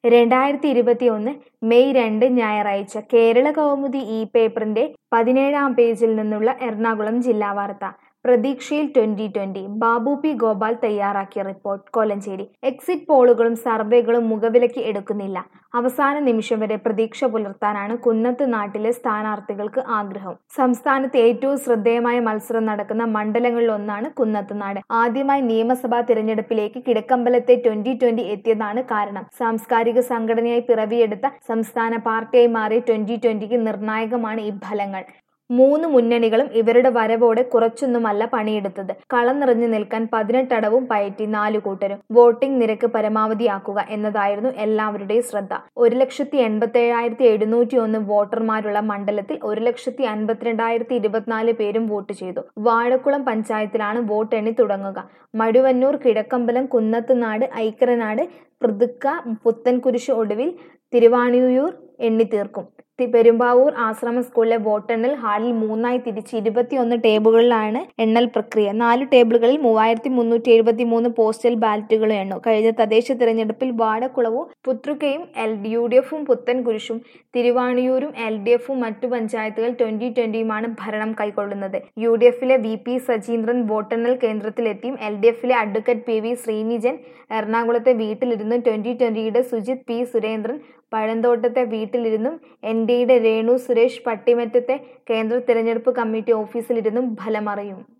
രണ്ടായിരത്തി ഇരുപത്തിയൊന്ന് മെയ് രണ്ട് ഞായറാഴ്ച കേരള കൗമുദി ഇ പേപ്പറിന്റെ പതിനേഴാം പേജിൽ നിന്നുള്ള എറണാകുളം ജില്ലാ വാർത്ത പ്രതീക്ഷയിൽ twenty twenty Babu P Gopal തയ്യാറാക്കിയ റിപ്പോർട്ട് കോലഞ്ചേരി എക്സിറ്റ് പോളുകളും സർവേകളും മുഖവിലയ്ക്ക് എടുക്കുന്നില്ല അവസാന നിമിഷം വരെ പ്രതീക്ഷ പുലർത്താനാണ് കുന്നത്ത് നാട്ടിലെ സ്ഥാനാർത്ഥികൾക്ക് ആഗ്രഹം സംസ്ഥാനത്ത് ഏറ്റവും ശ്രദ്ധേയമായ മത്സരം നടക്കുന്ന മണ്ഡലങ്ങളിലൊന്നാണ് കുന്നത്ത് നാട് ആദ്യമായി നിയമസഭാ തിരഞ്ഞെടുപ്പിലേക്ക് കിഴക്കമ്പലത്തെ ട്വന്റി ട്വന്റി എത്തിയതാണ് കാരണം സാംസ്കാരിക സംഘടനയായി പിറവിയെടുത്ത സംസ്ഥാന പാർട്ടിയായി മാറിയ ട്വന്റി ട്വന്റിക്ക് നിർണായകമാണ് ഈ ഫലങ്ങൾ മൂന്ന് മുന്നണികളും ഇവരുടെ വരവോടെ കുറച്ചൊന്നുമല്ല പണിയെടുത്തത് കളം നിറഞ്ഞു നിൽക്കാൻ പതിനെട്ടടവും പയറ്റി നാലു കൂട്ടരും വോട്ടിംഗ് നിരക്ക് പരമാവധിയാക്കുക എന്നതായിരുന്നു എല്ലാവരുടെയും ശ്രദ്ധ ഒരു ലക്ഷത്തി എൺപത്തി ഏഴായിരത്തി എഴുന്നൂറ്റി ഒന്ന് വോട്ടർമാരുള്ള മണ്ഡലത്തിൽ ഒരു ലക്ഷത്തി അൻപത്തിരണ്ടായിരത്തി ഇരുപത്തിനാല് പേരും വോട്ട് ചെയ്തു വാഴക്കുളം പഞ്ചായത്തിലാണ് വോട്ടെണ്ണി തുടങ്ങുക മടുവന്നൂർ കിഴക്കമ്പലം കുന്നത്തുനാട് ഐക്കരനാട് പൃതുക്ക പുത്തൻകുരിശ് ഒടുവിൽ തിരുവാണിയൂർ എണ്ണിത്തീർക്കും പെരുമ്പാവൂർ ആശ്രമ സ്കൂളിലെ വോട്ടെണ്ണൽ ഹാളിൽ മൂന്നായി തിരിച്ച് ഇരുപത്തിയൊന്ന് ടേബിളുകളിലാണ് എണ്ണൽ പ്രക്രിയ നാല് ടേബിളുകളിൽ മൂവായിരത്തി മുന്നൂറ്റി എഴുപത്തി മൂന്ന് പോസ്റ്റൽ ബാലറ്റുകൾ എണ്ണു കഴിഞ്ഞ തദ്ദേശ തിരഞ്ഞെടുപ്പിൽ വാടക്കുളവും പുത്രുക്കയും എൽ യു ഡി എഫും പുത്തൻകുരിശും തിരുവാണിയൂരും എൽ ഡി എഫും മറ്റു പഞ്ചായത്തുകൾ ട്വന്റി ട്വന്റിയുമാണ് ഭരണം കൈക്കൊള്ളുന്നത് യു ഡി എഫിലെ വി പി സജീന്ദ്രൻ വോട്ടെണ്ണൽ കേന്ദ്രത്തിലെത്തിയും എൽ ഡി എഫിലെ അഡ്വക്കേറ്റ് പി വി ശ്രീനിജൻ എറണാകുളത്തെ വീട്ടിലിരുന്നും ട്വന്റി ട്വന്റിയുടെ സുജിത് പി സുരേന്ദ്രൻ പഴന്തോട്ടത്തെ വീട്ടിലിരുന്നും എൻ ഡിയുടെ രേണു സുരേഷ് പട്ടിമറ്റത്തെ കേന്ദ്ര തിരഞ്ഞെടുപ്പ് കമ്മിറ്റി ഓഫീസിലിരുന്നും ഫലമറിയും